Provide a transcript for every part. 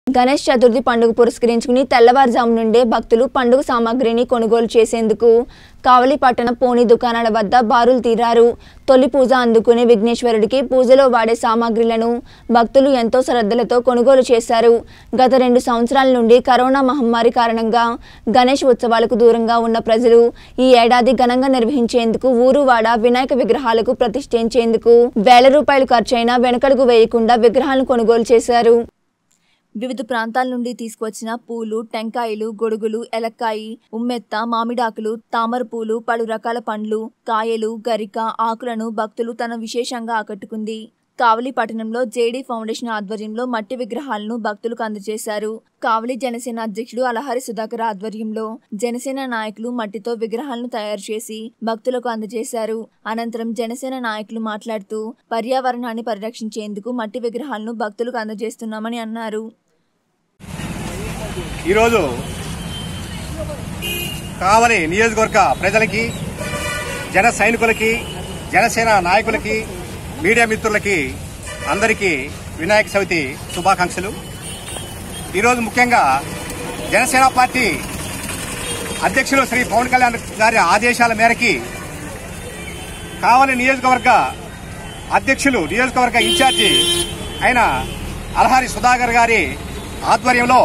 గణేష్ చతుర్థి పండుగ పురస్కరించుకుని తెల్లవారుజాము నుండే భక్తులు పండుగ సామాగ్రిని కొనుగోలు చేసేందుకు కావలి పట్టణ పోనీ దుకాణాల వద్ద బారులు తీరారు తొలి పూజ అందుకునే విఘ్నేశ్వరుడికి పూజలో వాడే సామాగ్రిలను భక్తులు ఎంతో శ్రద్ధలతో కొనుగోలు చేశారు గత రెండు సంవత్సరాల నుండి కరోనా మహమ్మారి కారణంగా గణేష్ ఉత్సవాలకు దూరంగా ఉన్న ప్రజలు ఈ ఏడాది ఘనంగా నిర్వహించేందుకు ఊరు వాడ వినాయక విగ్రహాలకు ప్రతిష్ఠించేందుకు వేల రూపాయలు ఖర్చైనా వెనకడుగు వేయకుండా విగ్రహాలను కొనుగోలు చేశారు వివిధ ప్రాంతాల నుండి తీసుకువచ్చిన పూలు టెంకాయలు గొడుగులు ఎలక్కాయి ఉమ్మెత్త మామిడాకులు తామర పూలు పలు రకాల పండ్లు కాయలు గరిక ఆకులను భక్తులు తన విశేషంగా ఆకట్టుకుంది కావలి పట్టణంలో జేడీ ఫౌండేషన్ ఆధ్వర్యంలో మట్టి విగ్రహాలను భక్తులకు అందజేశారు కావలి జనసేన అధ్యక్షుడు అలహరి సుధాకర్ ఆధ్వర్యంలో జనసేన నాయకులు మట్టితో విగ్రహాలను తయారు చేసి భక్తులకు అందజేశారు అనంతరం జనసేన నాయకులు మాట్లాడుతూ పర్యావరణాన్ని పరిరక్షించేందుకు మట్టి విగ్రహాలను భక్తులకు అందజేస్తున్నామని అన్నారు ఈరోజు కావలి నియోజకవర్గ ప్రజలకి జన సైనికులకి జనసేన నాయకులకి మీడియా మిత్రులకి అందరికీ వినాయక చవితి శుభాకాంక్షలు ఈరోజు ముఖ్యంగా జనసేన పార్టీ అధ్యక్షులు శ్రీ పవన్ కళ్యాణ్ గారి ఆదేశాల మేరకి కావలి నియోజకవర్గ అధ్యక్షులు నియోజకవర్గ ఇన్ఛార్జి అయిన అల్హారి సుధాకర్ గారి ఆధ్వర్యంలో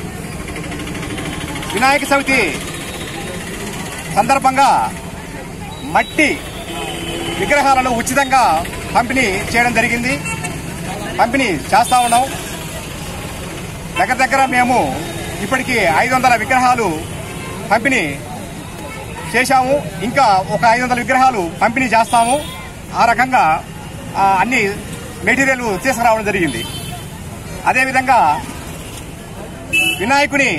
వినాయక చవితి సందర్భంగా మట్టి విగ్రహాలను ఉచితంగా పంపిణీ చేయడం జరిగింది పంపిణీ చేస్తా ఉన్నాం దగ్గర దగ్గర మేము ఇప్పటికి ఐదు వందల విగ్రహాలు పంపిణీ చేశాము ఇంకా ఒక ఐదు వందల విగ్రహాలు పంపిణీ చేస్తాము ఆ రకంగా ఆ, అన్ని మెటీరియల్ తీసుకురావడం జరిగింది అదేవిధంగా వినాయకుని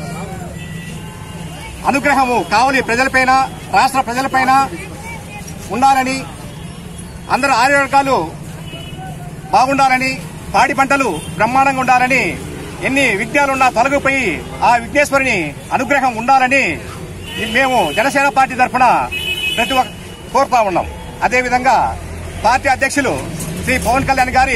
అనుగ్రహము కావలి ప్రజలపైన రాష్ట్ర ప్రజలపైన ఉండాలని అందరూ ఆరోగ్యాలు బాగుండాలని పాడి పంటలు బ్రహ్మాండంగా ఉండాలని ఎన్ని విఘ్నాలున్నా తొలగిపోయి ఆ విఘ్నేశ్వరుని అనుగ్రహం ఉండాలని మేము జనసేన పార్టీ తరఫున ప్రతి ఒక్క కోరుతా ఉన్నాం అదేవిధంగా పార్టీ అధ్యక్షులు శ్రీ పవన్ కళ్యాణ్ గారి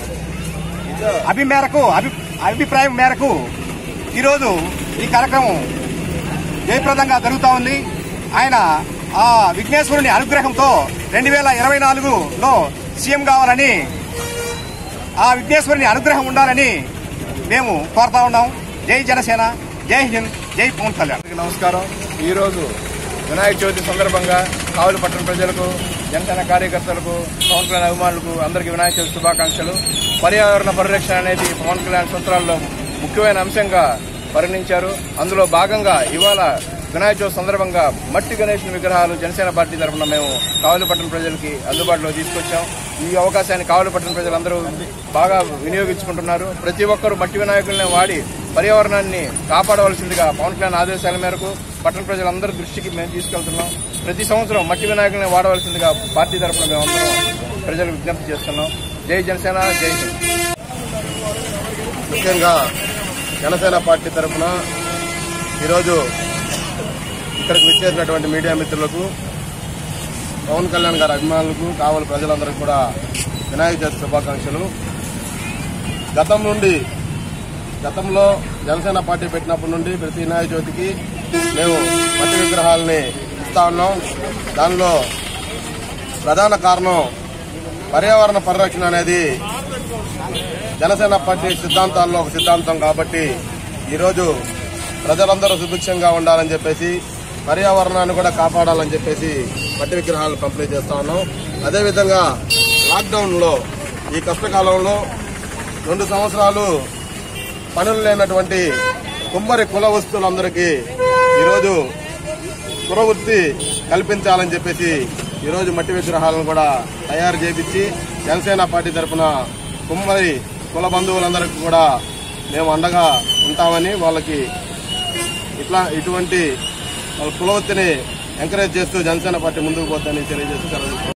అభి మేరకు అభి అభిప్రాయం మేరకు ఈరోజు ఈ కార్యక్రమం జయప్రదంగా జరుగుతా ఉంది ఆయన ఆ విఘ్నేశ్వరుని అనుగ్రహంతో రెండు వేల ఇరవై నాలుగులో సీఎం కావాలని ఆ విఘ్నేశ్వరుని అనుగ్రహం ఉండాలని మేము కోరుతా ఉన్నాం జై జనసేన జై హింద్ జై పవన్ కళ్యాణ్ అందరికీ నమస్కారం ఈరోజు వినాయక చవితి సందర్భంగా కావలి పట్టణ ప్రజలకు జనసేన కార్యకర్తలకు పవన్ కళ్యాణ్ అభిమానులకు అందరికీ వినాయక చవితి శుభాకాంక్షలు పర్యావరణ పరిరక్షణ అనేది పవన్ కళ్యాణ్ సూత్రాల్లో ముఖ్యమైన అంశంగా పరిగణించారు అందులో భాగంగా ఇవాళ వినాయక చవితి సందర్భంగా మట్టి గణేష్ విగ్రహాలు జనసేన పార్టీ తరఫున మేము కావలి పట్టణ ప్రజలకి అందుబాటులో తీసుకొచ్చాం ఈ అవకాశాన్ని కావలి పట్టణ ప్రజలందరూ బాగా వినియోగించుకుంటున్నారు ప్రతి ఒక్కరూ మట్టి వినాయకుల్ని వాడి పర్యావరణాన్ని కాపాడవలసిందిగా పవన్ కళ్యాణ్ ఆదేశాల మేరకు పట్టణ ప్రజలందరి దృష్టికి మేము తీసుకెళ్తున్నాం ప్రతి సంవత్సరం మట్టి వినాయకుల్ని వాడవలసిందిగా పార్టీ తరఫున మేమందరం ప్రజలకు విజ్ఞప్తి చేస్తున్నాం జై జనసేన జై హింద్ ముఖ్యంగా జనసేన పార్టీ తరఫున ఈరోజు ఇక్కడికి విచ్చేసినటువంటి మీడియా మిత్రులకు పవన్ కళ్యాణ్ గారి అభిమానులకు కావలి ప్రజలందరికీ కూడా వినాయక చవితి శుభాకాంక్షలు గతం నుండి గతంలో జనసేన పార్టీ పెట్టినప్పటి నుండి ప్రతి వినాయక చవితికి మేము మట్టి విగ్రహాలని ఇస్తా ఉన్నాం దానిలో ప్రధాన కారణం పర్యావరణ పరిరక్షణ అనేది జనసేన పార్టీ సిద్ధాంతాల్లో ఒక సిద్ధాంతం కాబట్టి ఈరోజు ప్రజలందరూ సుభిక్షంగా ఉండాలని చెప్పేసి పర్యావరణాన్ని కూడా కాపాడాలని చెప్పేసి మట్టి విగ్రహాలను పంపిణీ చేస్తా ఉన్నాం అదేవిధంగా లాక్డౌన్లో ఈ కష్టకాలంలో రెండు సంవత్సరాలు పనులు లేనటువంటి కుమ్మరి కుల వస్తువులందరికీ ఈరోజు కురవృత్తి కల్పించాలని చెప్పేసి ఈరోజు మట్టి విగ్రహాలను కూడా తయారు చేపించి జనసేన పార్టీ తరఫున కుమ్మరి కుల బంధువులందరికీ కూడా మేము అండగా ఉంటామని వాళ్ళకి ఇట్లా ఇటువంటి వాళ్ళ కులవృత్తిని ఎంకరేజ్ చేస్తూ జనసేన పార్టీ ముందుకు పోతుందని తెలియజేస్తూ సెలవు